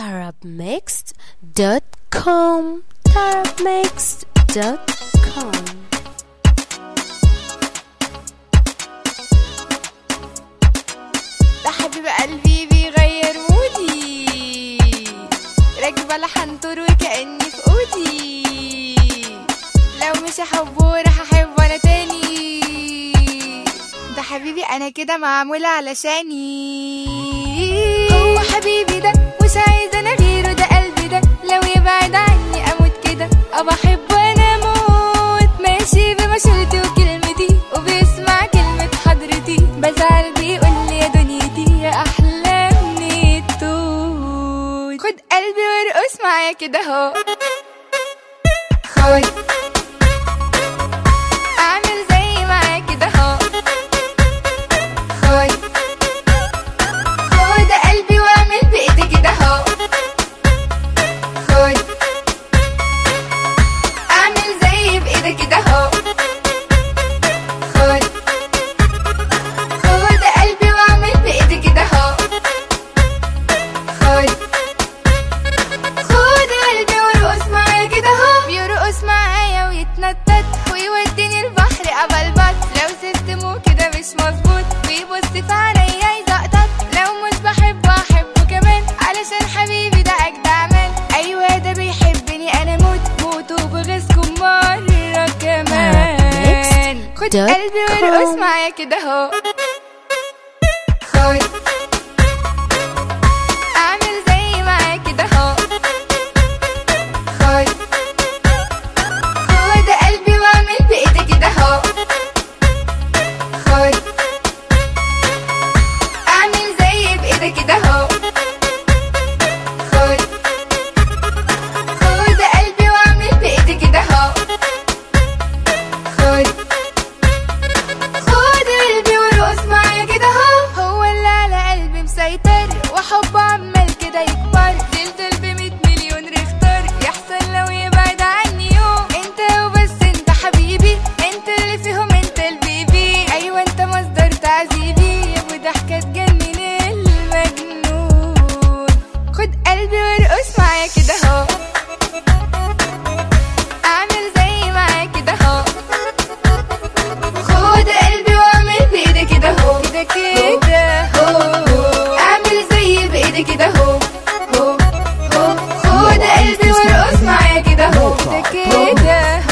tarabmixed.com tarabmixed.com ده حبيب قلبي بيغير مودي راكبة لحنطور وكأني في أودي لو مش هحبه راح أحبه أنا تاني ده حبيبي أنا كده معمولة علشاني هو حبيبي ده مش عايزة أنا غيره ده قلبي ده لو يبعد عني أموت كده أبقى أحبه أنا أموت ماشي بمشورتي وكلمتي وبيسمع كلمة حضرتي بزعل بيقول لي يا دنيتي يا أحلامي التوت خد قلبي وارقص معايا كده اهو خد اعمل زي معايا كده اهو خد خد قلبي واعمل بايدي كده اهو خد اعمل زي بايدك كده اهو خد خد قلبي واعمل بايدي كده اهو خد خد قلبي وارقص معايا كده اهو بيرقص معايا ويتنطط ويوديني البحر ابلبط لو سيستمه كده مش مظبوط بيبص في عينيا يزقطط لو مش بحبه احبه كمان علشان حبيبي ده اجدع من ايوه ده بيحبني انا موت موت وبغيظكم مره كمان خد قلبي وارقص معايا كده اهو خد اعمل زي معايا كده اهو خد خد قلبي واعمل بايدي كده اهو خد اعمل زي بايدي كده اهو خد خد قلبي واعمل بايدي كده اهو خد خد قلبي وارقص معايا كده اهو هو اللي على قلبي مسيطر وحبه عمال كده يكبر زلزل بمية مليون ريختار يحصل لو يبعد عني يوم انت وبس انت حبيبي انت اللي فيهم انت البيبي ايوه انت مصدر تعذيبي يا ابو ضحكه تجنن المجنون خد قلبي وارقص معايا كده اهو اعمل زي معايا كده اهو خد قلبي واعمل بايدي كده اهو كده كده اهو اعمل زي بايدي كده اهو هو هو خد قلبي وارقص معايا كده اهو كده كده